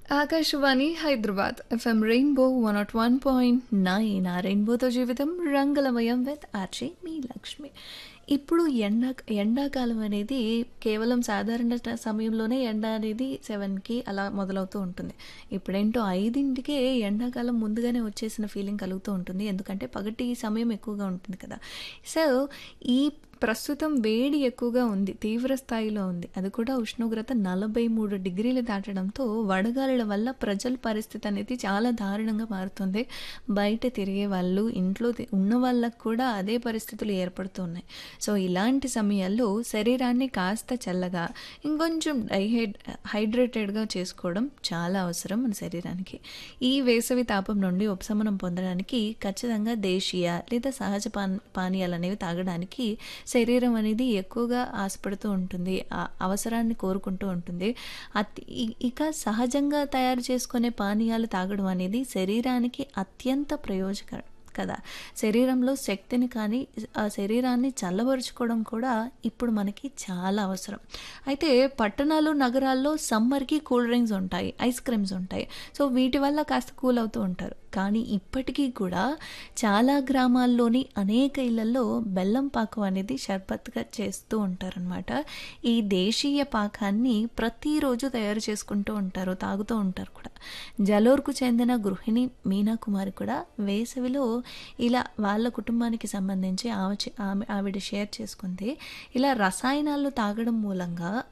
Akashvani Hyderabad FM rainbow one not one point nine ఆ రెయిన్బోతో జీవితం రంగులమయం విత్ ఆర్జే మీ లక్ష్మి ఇప్పుడు ఎండా ఎండాకాలం అనేది కేవలం సాధారణ ట- సమయంలోనే ఎండ అనేది సెవెన్కి అలా మొదలవుతూ ఉంటుంది ఇప్పుడేంటో ఐదింటికే ఎండాకాలం ముందుగానే వచ్చేసిన ఫీలింగ్ కలుగుతూ ఉంటుంది ఎందుకంటే పగటి సమయం ఎక్కువగా ఉంటుంది కదా సో ఈ ప్రస్తుతం వేడి ఎక్కువగా ఉంది తీవ్ర స్థాయిలో ఉంది అది కూడా ఉష్ణోగ్రత నలభై మూడు డిగ్రీలు దాటడంతో వడగాలుల వల్ల ప్రజల పరిస్థితి అనేది చాలా దారుణంగా మారుతుంది బయట తిరిగే వాళ్ళు ఇంట్లో తి- ఉన్న వాళ్ళకు కూడా అదే పరిస్థితులు ఏర్పడుతున్నాయి సో ఇలాంటి సమయాల్లో శరీరాన్ని కాస్త చల్లగా ఇంకొంచెం డైహైడ్ హైడ్రేటెడ్గా చేసుకోవడం చాలా అవసరం మన శరీరానికి ఈ వేసవి తాపం నుండి ఉపశమనం పొందడానికి ఖచ్చితంగా దేశీయ లేదా సహజ పాన్ పానీయాలు అనేవి తాగడానికి శరీరం అనేది ఎక్కువగా ఆశపడుతూ ఉంటుంది ఆ అవసరాన్ని కోరుకుంటూ ఉంటుంది అతి ఇ- ఇక సహజంగా తయారు చేసుకునే పానీయాలు తాగడం అనేది శరీరానికి అత్యంత ప్రయోజకరం కదా శరీరంలో శక్తిని కానీ ఆ శరీరాన్ని చల్లబరుచుకోవడం కూడా ఇప్పుడు మనకి చాలా అవసరం అయితే పట్టణాలు నగరాల్లో సమ్మర్కి కూల్ డ్రింక్స్ ఉంటాయి ఐస్ క్రీమ్స్ ఉంటాయి సో వీటి వల్ల కాస్త కూల్ అవుతూ ఉంటారు కానీ ఇప్పటికీ కూడా చాలా గ్రామాల్లోని అనేక ఇళ్లలో బెల్లం పాకం అనేది షర్బత్గా చేస్తూ ఉంటారనమాట ఈ దేశీయ పాకాన్ని ప్రతిరోజు తయారు చేసుకుంటూ ఉంటారు తాగుతూ ఉంటారు కూడా జలోర్కు చెందిన గృహిణి మీనా కుమారి కూడా వేసవిలో ఇలా వాళ్ళ కుటుంబానికి సంబంధించి ఆమె చె- ఆమె ఆవిడ షేర్ చేసుకుంది ఇలా రసాయనాలు తాగడం మూలంగా